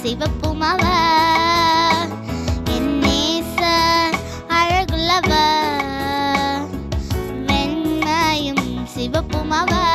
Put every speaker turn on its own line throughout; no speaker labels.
சிவப்பும் அவர் என் நேசர் அழகுள்ளவர் வெண்மையும் சிவப்பும் அவர்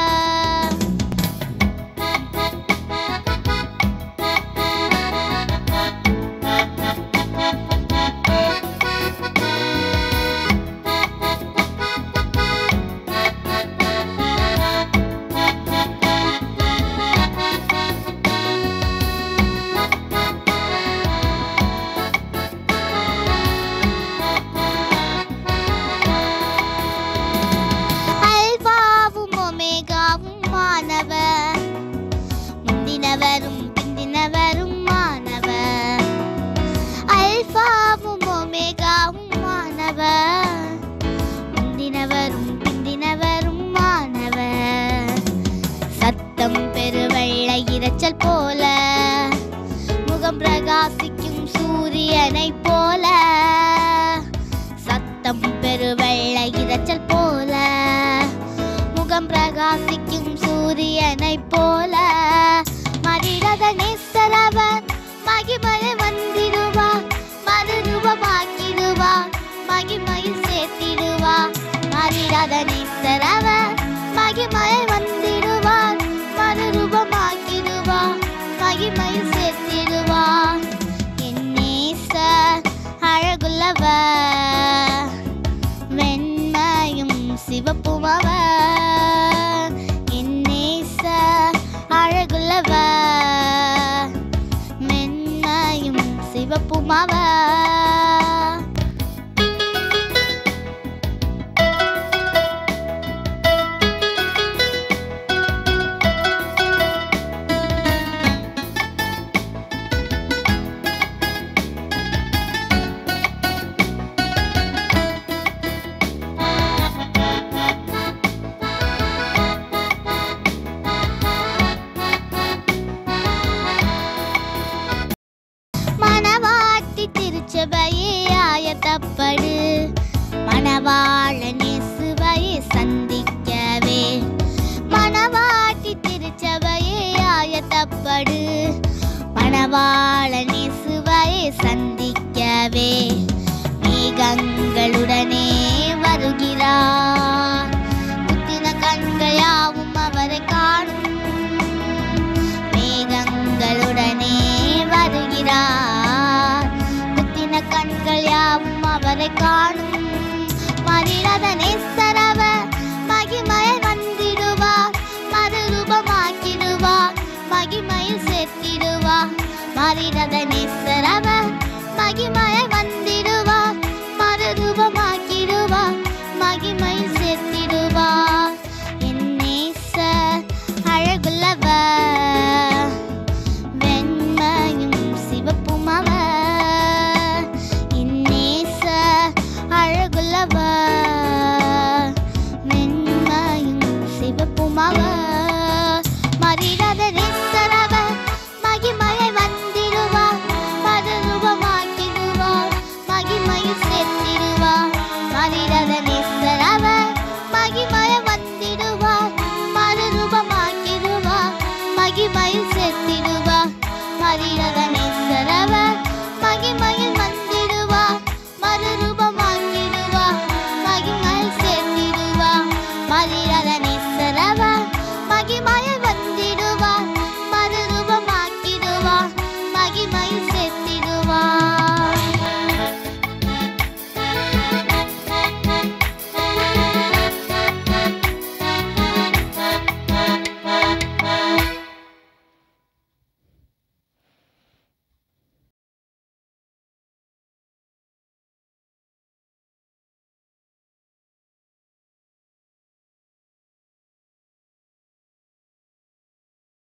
அல்பாவும் ஒமேகாவும் மாணவர் முந்தினவரும் பிந்தினவரும் மாணவர் அல்பாவும் ஒமேகாவும் மாணவர் முந்தினவரும் பிந்தினவரும் மாணவர் சத்தம் பெருவெள்ள இரைச்சல் போல முகம் பிரகாசிக்கும் சூரியனைப் போல சத்தம் பெருவெள்ள இரைச்சல் போல முகம் பிரகாசிக்கும் சூரியனைப் போல மரிரத நேசரவர் மகிமையை வந்திடுவார் மறுரூபமாக்கிடுவார் மகிமையில் சேர்த்திடுவார் மரிரத நேசரவர் மகிமையை வந்திடுவார் மறுரூபமாக்கிடுவார் மகிமையில் சேர்த்திடுவார் என் நேசர் அழகுள்ளவர் வெண்மையும் சிவப்பும் அவர் என் நேசர் அழகுள்ளவர் மென்மையும் சிவப்பும் அவர் மணவாட்டி திருச்சபையே ஆயத்தப்படு மணவாளன் இயேசுவையே சந்திக்கவே மணவாட்டி திருச்சபையே ஆயத்தப்படு மணவாளன் இயேசுவையே சந்திக்கவே மேகங்களுடனே வருகிறார் குத்தின கண்கள் யாவும் அவரை காணும் மேகங்களுடனே வருகிறார் குத்தின கண்கள் யாவும் அவரை காணும் மரிரத நேசரவர் மகிமையை வந்திடுவார் மறுரூபமாக்கிடுவார் மகிமையில் சேர்த்திடுவார் மரிரத